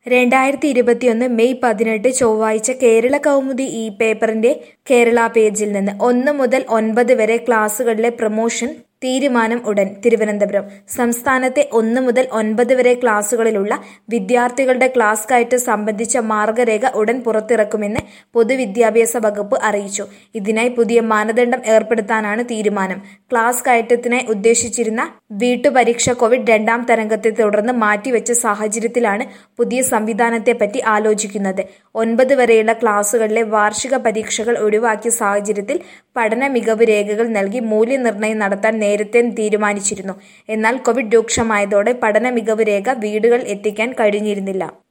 രണ്ടായിരത്തി ഇരുപത്തിയൊന്ന് മെയ് പതിനെട്ട് ചൊവ്വാഴ്ച കേരള കൗമുദി ഈ പേപ്പറിന്റെ കേരള പേജിൽ നിന്ന് ഒന്ന് മുതൽ ഒൻപത് വരെ ക്ലാസുകളിലെ പ്രമോഷൻ തീരുമാനം ഉടൻ തിരുവനന്തപുരം സംസ്ഥാനത്തെ ഒന്ന് മുതൽ ഒൻപത് വരെ ക്ലാസുകളിലുള്ള വിദ്യാർത്ഥികളുടെ ക്ലാസ് കയറ്റം സംബന്ധിച്ച മാർഗരേഖ ഉടൻ പുറത്തിറക്കുമെന്ന് പൊതുവിദ്യാഭ്യാസ വകുപ്പ് അറിയിച്ചു ഇതിനായി പുതിയ മാനദണ്ഡം ഏർപ്പെടുത്താനാണ് തീരുമാനം ക്ലാസ് കയറ്റത്തിനായി ഉദ്ദേശിച്ചിരുന്ന വീട്ടുപരീക്ഷ കോവിഡ് രണ്ടാം തരംഗത്തെ തുടർന്ന് മാറ്റിവെച്ച സാഹചര്യത്തിലാണ് പുതിയ സംവിധാനത്തെപ്പറ്റി ആലോചിക്കുന്നത് ഒൻപത് വരെയുള്ള ക്ലാസുകളിലെ വാർഷിക പരീക്ഷകൾ ഒഴിവാക്കിയ സാഹചര്യത്തിൽ പഠന മികവ് രേഖകൾ നൽകി മൂല്യനിർണ്ണയം നടത്താൻ നേരത്തെ തീരുമാനിച്ചിരുന്നു എന്നാൽ കോവിഡ് രൂക്ഷമായതോടെ പഠന മികവ് രേഖ വീടുകളിൽ എത്തിക്കാൻ കഴിഞ്ഞിരുന്നില്ല